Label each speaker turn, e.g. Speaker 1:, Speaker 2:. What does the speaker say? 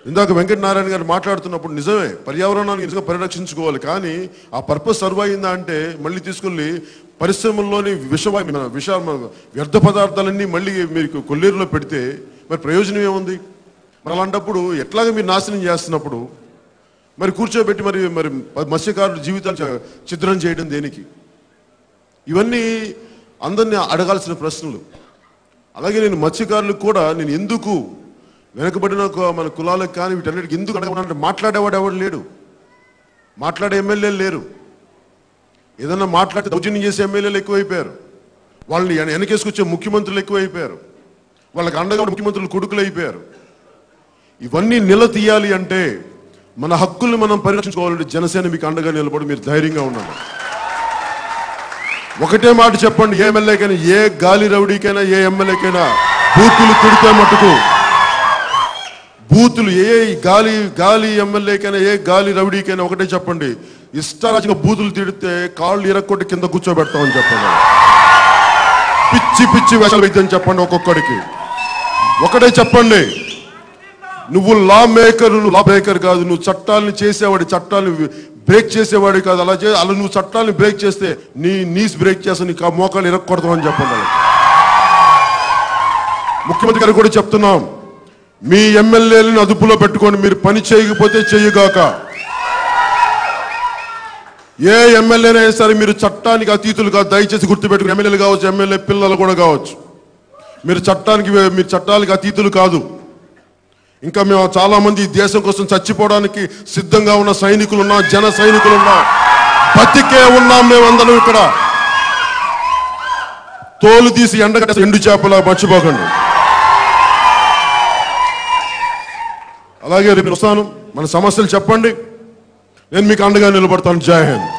Speaker 1: ఇందాక వెంకటనారాయణ గారు మాట్లాడుతున్నప్పుడు నిజమే పర్యావరణాన్ని నిజంగా పరిరక్షించుకోవాలి కానీ ఆ పర్పస్ సర్వ్ అయిందా అంటే మళ్ళీ తీసుకెళ్ళి పరిశ్రమల్లోని విష విష వ్యర్థ పదార్థాలన్నీ మళ్ళీ మీరు కొల్లేరులో పెడితే మరి ప్రయోజనం ఏముంది మరి అలాంటప్పుడు ఎట్లాగ మీరు నాశనం చేస్తున్నప్పుడు మరి కూర్చోబెట్టి మరి మరి మత్స్యకారుల జీవితాలు చ- ఛిద్రం చేయడం దేనికి ఇవన్నీ అందరినీ అడగాల్సిన ప్రశ్నలు అలాగే నేను మత్స్యకారులకు కూడా నేను ఎందుకు వెనకబడిన కు- మన కులాలకు కానీ వీటన్నిటికి ఎందుకు అడగమంటే మాట్లాడేవాడు ఎవడు లేడు మాట్లాడే ఎమ్మెల్యేలు లేరు ఏదన్నా మాట్లాడితే దౌర్జన్యం చేసే ఎమ్మెల్యేలు ఎక్కువైపోయారు వాళ్ళని వెన- వెనకేసుకొచ్చే ముఖ్యమంత్రులు ఎక్కువైపోయారు వాళ్ళకి అండగా ఉన్న ముఖ్యమంత్రులు కొడుకులు అయిపోయారు ఇవన్నీ నిలదీయాలి అంటే మన హక్కుల్ని మనం పరిరక్షించుకోవాలంటే జనసేన మీకు అండగా నిలబడి మీరు ధైర్యంగా ఉండాలి ఒకటే మాట చెప్పండి ఏ ఎమ్మెల్యేకైనా ఏ గాలి రౌడీకైనా ఏ ఎమ్మెల్యేకైనా బూతులు తిడితే మటుకు బూతులు ఏ గాలి గాలి ఎమ్మెల్యేకైనా ఏ గాలి రౌడీకైనా ఒకటే చెప్పండి ఇష్టారాజ్యంగా బూతులు తిడితే కాళ్ళు ఇరక్కొట్టి కింద కూర్చోబెడతామని చెప్పండి పిచ్చి పిచ్చి వేషాలు వేద్దని చెప్పండి ఒక్కొక్కడికి ఒకటే చెప్పండి నువ్వు లా మేకర్ నువ్వు లా మేకర్ కాదు నువ్వు చట్టాలను చేసేవాడి చట్టాలను బ్రేక్ చేసేవాడి కాదు అలా చే అలా నువ్వు చట్టాలను బ్రేక్ చేస్తే నీ నీస్ బ్రేక్ చేస్తా నీ కా- మోకాలు ఇరక్కొడతామని చెప్పండి వాళ్ళకి. ముఖ్యమంత్రి గారు కూడా చెప్తున్నాం మీ ఎమ్మెల్యేలను అదుపులో పెట్టుకొని మీరు పని చేయకపోతే చెయ్యగాక ఏ ఎమ్మెల్యేనైనా సరే మీరు చట్టానికి అతీతులు కాదు దయచేసి గుర్తుపెట్టుకుని ఎమ్మెల్యేలు కావచ్చు ఎమ్మెల్యే పిల్లలు కూడా కావచ్చు మీరు చట్టానికి మీరు చట్టాలకు అతీతులు కాదు ఇంకా మేము చాలా మంది ఈ దేశం కోసం చచ్చిపోవడానికి సిద్ధంగా ఉన్న సైనికులు ఉన్నా జన సైనికులు ఉన్నా బతికే ఉన్నాం మేమందరం ఇక్కడ తోలు తీసి ఎండగట్ట ఎండు చేపలా మర్చిపోకండి అలాగే రేపు వస్తాను మన సమస్యలు చెప్పండి నేను మీకు అండగా నిలబడతాను జై హింద్